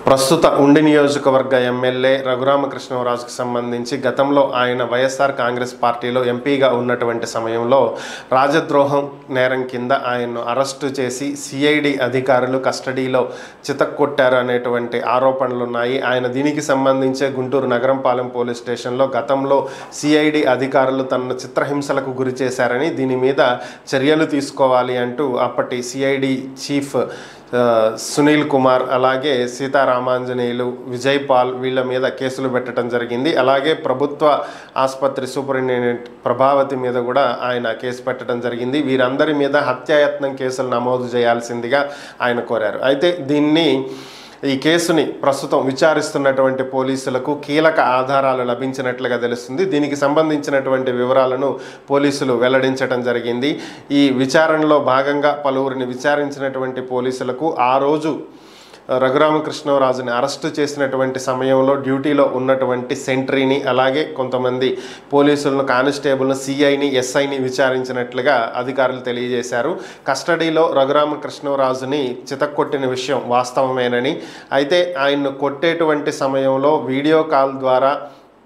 ప్రస్తుత ఉండి నియోజకవర్గ ఎమ్మెల్యే రఘురామకృష్ణరాజుకు సంబంధించి గతంలో ఆయన వైఎస్ఆర్ కాంగ్రెస్ పార్టీలో ఎంపీగా ఉన్నటువంటి సమయంలో రాజద్రోహం నేరం కింద ఆయన్ను అరెస్టు చేసి సిఐడి అధికారులు కస్టడీలో చితక్కొట్టారు అనేటువంటి ఆరోపణలు ఉన్నాయి ఆయన దీనికి సంబంధించే గుంటూరు నగరంపాలెం పోలీస్ స్టేషన్లో గతంలో సిఐడి అధికారులు తనను చిత్రహింసలకు గురి చేశారని దీని మీద చర్యలు తీసుకోవాలి అంటూ అప్పటి సిఐడి చీఫ్ ఆ, సునీల్ కుమార్ అలాగే సీతారామాంజనేయులు విజయ్ పాల్ వీళ్ళ మీద కేసులు పెట్టడం జరిగింది అలాగే ప్రభుత్వ ఆసుపత్రి సూపరింటెండెంట్ ప్రభావతి మీద కూడా ఆయన కేసు పెట్టడం జరిగింది వీరందరి మీద హత్యాయత్నం కేసులు నమోదు చేయాల్సిందిగా ఆయన కోరారు అయితే దీన్ని ఈ కేసుని ప్రస్తుతం విచారిస్తున్నటువంటి పోలీసులకు కీలక ఆధారాలు లభించినట్లుగా తెలుస్తుంది దీనికి సంబంధించినటువంటి వివరాలను పోలీసులు వెల్లడించడం జరిగింది ఈ విచారణలో భాగంగా పలువురిని విచారించినటువంటి పోలీసులకు ఆ రోజు రఘురామకృష్ణరాజుని అరెస్టు చేసినటువంటి సమయంలో డ్యూటీలో ఉన్నటువంటి సెంట్రీని అలాగే కొంతమంది పోలీసులను కానిస్టేబుల్ను సిఐని ఎస్ఐని విచారించినట్లుగా అధికారులు తెలియజేశారు కస్టడీలో రఘురామకృష్ణరాజుని చితక్కొట్టిన విషయం వాస్తవమేనని అయితే ఆయన్ను కొట్టేటువంటి సమయంలో వీడియో కాల్ ద్వారా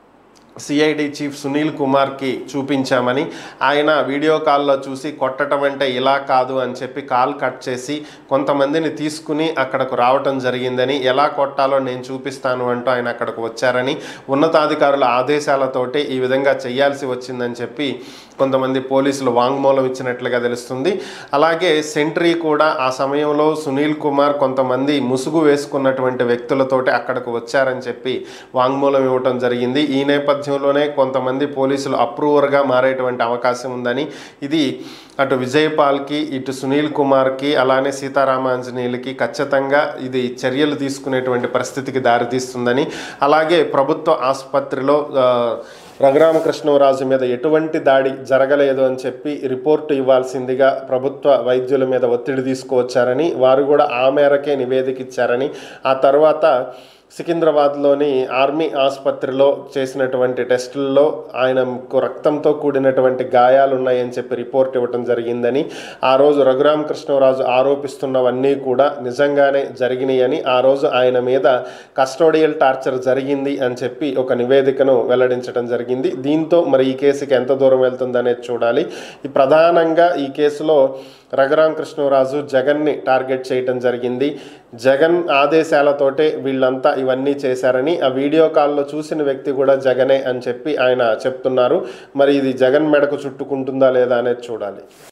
సిఐడి చీఫ్ సునీల్ కుమార్కి చూపించామని ఆయన వీడియో కాల్లో చూసి కొట్టడం అంటే ఇలా కాదు అని చెప్పి కాల్ కట్ చేసి కొంతమందిని తీసుకుని అక్కడకు రావటం జరిగిందని ఎలా కొట్టాలో నేను చూపిస్తాను అంటూ ఆయన అక్కడికి వచ్చారని ఉన్నతాధికారుల ఆదేశాలతోటి ఈ విధంగా చేయాల్సి వచ్చిందని చెప్పి కొంతమంది పోలీసులు వాంగ్మూలం ఇచ్చినట్లుగా తెలుస్తుంది అలాగే సెంట్రీ కూడా ఆ సమయంలో సునీల్ కుమార్ కొంతమంది ముసుగు వేసుకున్నటువంటి వ్యక్తులతోటి అక్కడకు వచ్చారని చెప్పి వాంగ్మూలం ఇవ్వటం జరిగింది ఈ నేపథ్యంలోనే కొంతమంది పోలీసులు అప్రూవర్గా మారేటువంటి అవకాశం ఉందని ఇది అటు విజయపాల్కి ఇటు సునీల్ కుమార్కి అలానే సీతారామాంజనేయులకి ఖచ్చితంగా ఇది చర్యలు తీసుకునేటువంటి పరిస్థితికి దారితీస్తుందని అలాగే ప్రభుత్వ ఆసుపత్రిలో ఆ, రఘురామకృష్ణరాజు మీద ఎటువంటి దాడి జరగలేదు అని చెప్పి రిపోర్టు ఇవ్వాల్సిందిగా ప్రభుత్వ వైద్యుల మీద ఒత్తిడి తీసుకువచ్చారని వారు కూడా ఆ మేరకే నివేదిక ఇచ్చారని ఆ తర్వాత సికింద్రాబాద్లోని ఆర్మీ ఆసుపత్రిలో చేసినటువంటి టెస్టుల్లో ఆయనకు రక్తంతో కూడినటువంటి గాయాలు ఉన్నాయని చెప్పి రిపోర్ట్ ఇవ్వటం జరిగిందని ఆ రోజు రఘురామకృష్ణరాజు ఆరోపిస్తున్నవన్నీ కూడా నిజంగానే జరిగినాయని ఆ రోజు ఆయన మీద కస్టోడియల్ టార్చర్ జరిగింది అని చెప్పి ఒక నివేదికను వెల్లడించడం జరిగింది దీంతో మరి ఈ కేసుకి ఎంత దూరం వెళ్తుందనేది చూడాలి ఈ ప్రధానంగా ఈ కేసులో రఘురామకృష్ణరాజు జగన్ని టార్గెట్ చేయటం జరిగింది జగన్ ఆదేశాలతోటే వీళ్ళంతా ఇవన్నీ చేశారని ఆ వీడియో కాల్లో చూసిన వ్యక్తి కూడా జగనే అని చెప్పి ఆయన చెప్తున్నారు మరి ఇది జగన్ మెడకు చుట్టుకుంటుందా లేదా అనేది చూడాలి